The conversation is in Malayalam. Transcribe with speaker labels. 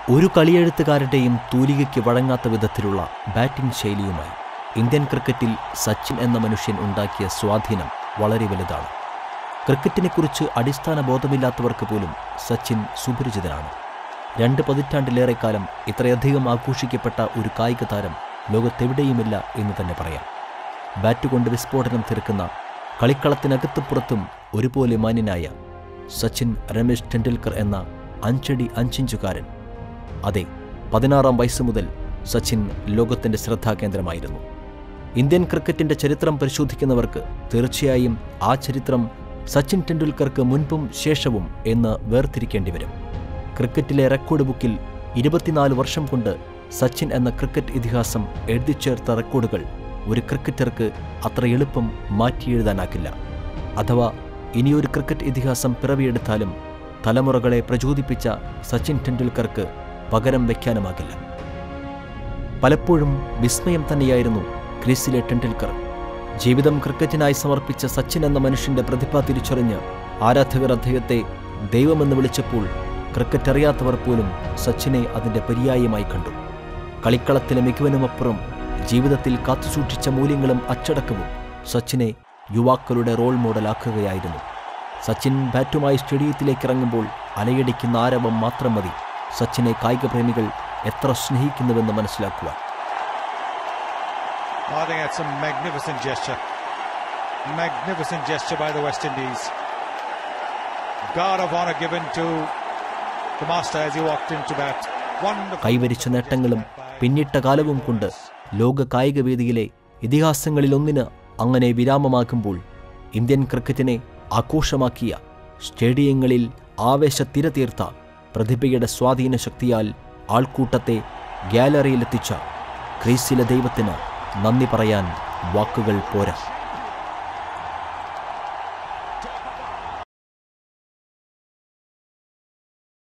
Speaker 1: ഒരു കളിയെഴുത്തുകാരുടെയും തൂലികയ്ക്ക് വഴങ്ങാത്ത വിധത്തിലുള്ള ബാറ്റിംഗ് ശൈലിയുമായി ഇന്ത്യൻ ക്രിക്കറ്റിൽ സച്ചിൻ എന്ന മനുഷ്യൻ ഉണ്ടാക്കിയ സ്വാധീനം വളരെ വലുതാണ് ക്രിക്കറ്റിനെക്കുറിച്ച് അടിസ്ഥാന ബോധമില്ലാത്തവർക്ക് പോലും സച്ചിൻ സുപരിചിതനാണ് രണ്ട് പതിറ്റാണ്ടിലേറെ കാലം ഇത്രയധികം ആഘോഷിക്കപ്പെട്ട ഒരു കായിക താരം ലോകത്തെവിടെയുമില്ല എന്ന് തന്നെ പറയാം ബാറ്റ് കൊണ്ട് വിസ്ഫോടനം തീർക്കുന്ന കളിക്കളത്തിനകത്തും പുറത്തും ഒരുപോലെ മാന്യനായ സച്ചിൻ രമേശ് ടെണ്ടുൽക്കർ എന്ന അഞ്ചടി അഞ്ചിഞ്ചുകാരൻ അതെ പതിനാറാം വയസ്സ് മുതൽ സച്ചിൻ ലോകത്തിന്റെ ശ്രദ്ധാകേന്ദ്രമായിരുന്നു ഇന്ത്യൻ ക്രിക്കറ്റിന്റെ ചരിത്രം പരിശോധിക്കുന്നവർക്ക് തീർച്ചയായും ആ ചരിത്രം സച്ചിൻ ടെണ്ടുൽക്കർക്ക് മുൻപും ശേഷവും എന്ന് വേർതിരിക്കേണ്ടി വരും ക്രിക്കറ്റിലെ റെക്കോർഡ് ബുക്കിൽ ഇരുപത്തിനാല് വർഷം കൊണ്ട് സച്ചിൻ എന്ന ക്രിക്കറ്റ് ഇതിഹാസം എഴുതിച്ചേർത്ത റെക്കോർഡുകൾ ഒരു ക്രിക്കറ്റർക്ക് അത്ര എളുപ്പം മാറ്റിയെഴുതാനാകില്ല അഥവാ ഇനിയൊരു ക്രിക്കറ്റ് ഇതിഹാസം പിറവിയെടുത്താലും തലമുറകളെ പ്രചോദിപ്പിച്ച സച്ചിൻ ടെണ്ടുൽക്കർക്ക് പകരം വയ്ക്കാനുമാകില്ല പലപ്പോഴും വിസ്മയം തന്നെയായിരുന്നു ക്രീസിലെ ടെണ്ടുൽക്കർ ജീവിതം ക്രിക്കറ്റിനായി സമർപ്പിച്ച സച്ചിൻ എന്ന മനുഷ്യന്റെ പ്രതിഭ തിരിച്ചറിഞ്ഞ് ആരാധകർ അദ്ദേഹത്തെ ദൈവമെന്ന് വിളിച്ചപ്പോൾ ക്രിക്കറ്റ് അറിയാത്തവർ പോലും സച്ചിനെ അതിന്റെ പര്യായമായി കണ്ടു കളിക്കളത്തിലെ മികവിനുമപ്പുറം ജീവിതത്തിൽ കാത്തുസൂക്ഷിച്ച മൂല്യങ്ങളും അച്ചടക്കവും സച്ചിനെ യുവാക്കളുടെ റോൾ മോഡലാക്കുകയായിരുന്നു സച്ചിൻ ബാറ്റുമായി സ്റ്റേഡിയത്തിലേക്ക് ഇറങ്ങുമ്പോൾ അലയടിക്കുന്ന ആരവം മാത്രം മതി സച്ചിനെ കായിക പ്രേമികൾ എത്ര സ്നേഹിക്കുന്നുവെന്ന് മനസ്സിലാക്കുവാൻ
Speaker 2: I think that's a magnificent gesture. Magnificent gesture by the West Indies. Guard of honour given to the master as he walked into bat. Wonderful.
Speaker 1: കൈവരിച്ച നേട്ടങ്ങളും പിന്നിട്ട കാലവും കൊണ്ട് ലോക കായിക വേദിയിലെ ഇതിഹാസങ്ങളിലൊന്നിന് അങ്ങനെ വിരാമമാകുമ്പോൾ ഇന്ത്യൻ ക്രിക്കറ്റിനെ ആഘോഷമാക്കിയ സ്റ്റേഡിയങ്ങളിൽ ആവേശത്തിര തീർത്ത പ്രതിഭയുടെ സ്വാധീന ശക്തിയാൽ ആൾക്കൂട്ടത്തെ ഗ്യാലറിയിലെത്തിച്ച ക്രീസിലെ ദൈവത്തിന് നന്ദി പറയാൻ വാക്കുകൾ പോരാ